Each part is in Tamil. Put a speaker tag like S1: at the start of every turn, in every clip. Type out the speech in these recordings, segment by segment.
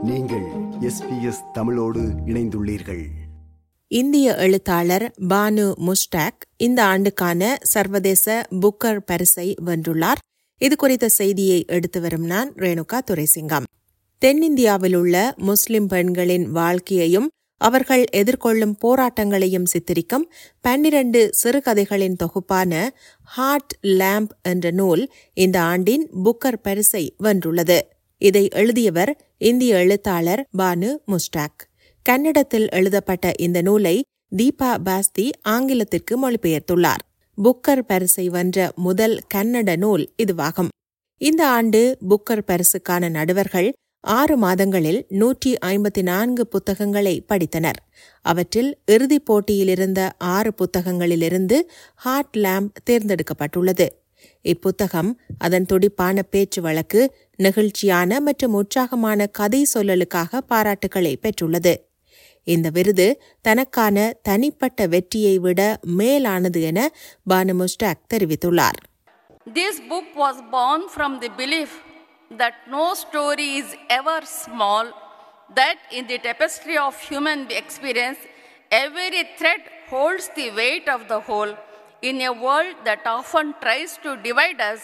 S1: நீங்கள் எஸ்பிஎஸ் தமிழோடு இணைந்துள்ளீர்கள்
S2: இந்திய எழுத்தாளர் பானு முஸ்டாக் இந்த ஆண்டுக்கான சர்வதேச புக்கர் பரிசை வென்றுள்ளார் இது குறித்த செய்தியை எடுத்து வரும் நான் ரேணுகா துரைசிங்கம் தென்னிந்தியாவில் உள்ள முஸ்லிம் பெண்களின் வாழ்க்கையையும் அவர்கள் எதிர்கொள்ளும் போராட்டங்களையும் சித்தரிக்கும் பன்னிரண்டு சிறுகதைகளின் தொகுப்பான ஹார்ட் லேம்ப் என்ற நூல் இந்த ஆண்டின் புக்கர் பரிசை வென்றுள்ளது இதை எழுதியவர் இந்திய எழுத்தாளர் பானு முஸ்டாக் கன்னடத்தில் எழுதப்பட்ட இந்த நூலை தீபா பாஸ்தி ஆங்கிலத்திற்கு மொழிபெயர்த்துள்ளார் புக்கர் பரிசை வென்ற முதல் கன்னட நூல் இதுவாகும் இந்த ஆண்டு புக்கர் பரிசுக்கான நடுவர்கள் ஆறு மாதங்களில் நூற்றி ஐம்பத்தி நான்கு புத்தகங்களை படித்தனர் அவற்றில் இறுதிப் போட்டியிலிருந்த ஆறு புத்தகங்களிலிருந்து ஹார்ட் லேம்ப் தேர்ந்தெடுக்கப்பட்டுள்ளது இப்புத்தகம் அதன் துடிப்பான பேச்சு வழக்கு நெகிழ்ச்சியான மற்றும் உற்சாகமான கதை சொல்லலுக்காக பாராட்டுகளை பெற்றுள்ளது இந்த விருது தனக்கான தனிப்பட்ட வெற்றியை விட மேலானது என பானு முஸ்டாக் தெரிவித்துள்ளார்
S3: This book was born from the belief that no story is ever small, that in the tapestry of human experience, every thread holds the weight of the whole. In a world that often tries to divide us,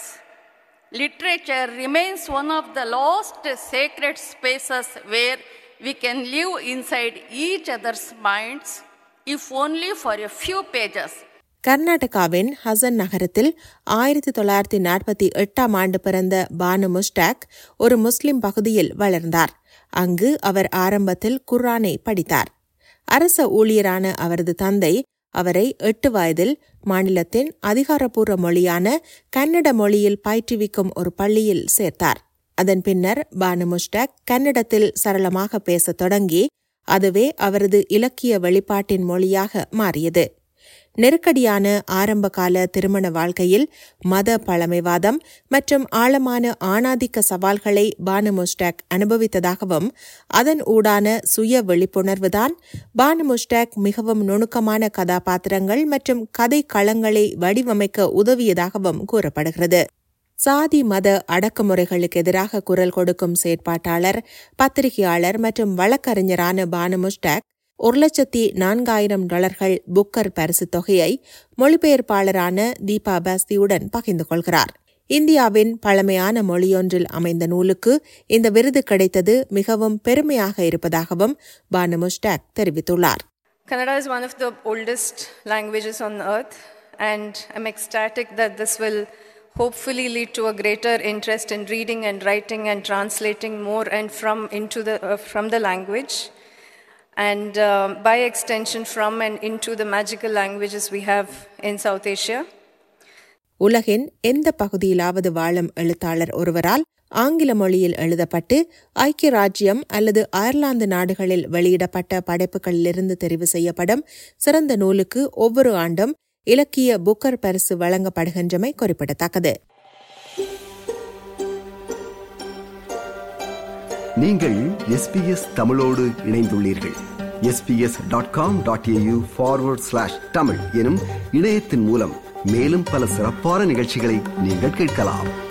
S3: literature remains one of the lost sacred spaces where we can live inside each other's minds, if only for a few pages.
S2: கர்நாடகாவின் ஹசன் நகரத்தில் ஆயிரத்தி தொள்ளாயிரத்தி நாற்பத்தி எட்டாம் ஆண்டு பிறந்த பானு முஸ்டாக் ஒரு முஸ்லிம் பகுதியில் வளர்ந்தார் அங்கு அவர் ஆரம்பத்தில் குர்ஆனை படித்தார் அரச ஊழியரான அவரது தந்தை அவரை எட்டு வயதில் மாநிலத்தின் அதிகாரப்பூர்வ மொழியான கன்னட மொழியில் பயிற்றுவிக்கும் ஒரு பள்ளியில் சேர்த்தார் அதன் பின்னர் பானு முஸ்டாக் கன்னடத்தில் சரளமாக பேசத் தொடங்கி அதுவே அவரது இலக்கிய வெளிப்பாட்டின் மொழியாக மாறியது நெருக்கடியான ஆரம்பகால திருமண வாழ்க்கையில் மத பழமைவாதம் மற்றும் ஆழமான ஆணாதிக்க சவால்களை பானு முஸ்டாக் அனுபவித்ததாகவும் அதன் ஊடான சுய விழிப்புணர்வுதான் பானு முஸ்டாக் மிகவும் நுணுக்கமான கதாபாத்திரங்கள் மற்றும் கதை களங்களை வடிவமைக்க உதவியதாகவும் கூறப்படுகிறது சாதி மத அடக்குமுறைகளுக்கு எதிராக குரல் கொடுக்கும் செயற்பாட்டாளர் பத்திரிகையாளர் மற்றும் வழக்கறிஞரான பானு முஸ்டாக் ஒரு லட்சத்தி நான்காயிரம் டாலர்கள் புக்கர் பரிசு தொகையை மொழிபெயர்ப்பாளரான தீபா பாஸ்தியுடன் பகிர்ந்து கொள்கிறார் இந்தியாவின் பழமையான மொழியொன்றில் அமைந்த நூலுக்கு இந்த விருது கிடைத்தது மிகவும் பெருமையாக இருப்பதாகவும் பானு முஸ்டாக் தெரிவித்துள்ளார்
S4: Kannada is one of the oldest languages on earth, and I'm ecstatic that this will hopefully lead to a greater interest in reading and writing and translating more and from into the uh, from the language, and uh, by extension from and into the magical languages we have in South Asia.
S2: உலகின் எந்த பகுதியிலாவது வாழும் எழுத்தாளர் ஒருவரால் ஆங்கில மொழியில் எழுதப்பட்டு ஐக்கிய ராஜ்யம் அல்லது அயர்லாந்து நாடுகளில் வெளியிடப்பட்ட படைப்புகளிலிருந்து தெரிவு செய்யப்படும் சிறந்த நூலுக்கு ஒவ்வொரு ஆண்டும் இலக்கிய புக்கர் பரிசு வழங்கப்படுகின்றமை குறிப்பிடத்தக்கது
S1: நீங்கள் எஸ்பிஎஸ் தமிழோடு இணைந்துள்ளீர்கள் SBS dot com dot AU forward slash Tamil எனும் இணையத்தின் மூலம் மேலும் பல சிறப்பான நிகழ்ச்சிகளை நீங்கள் கேட்கலாம்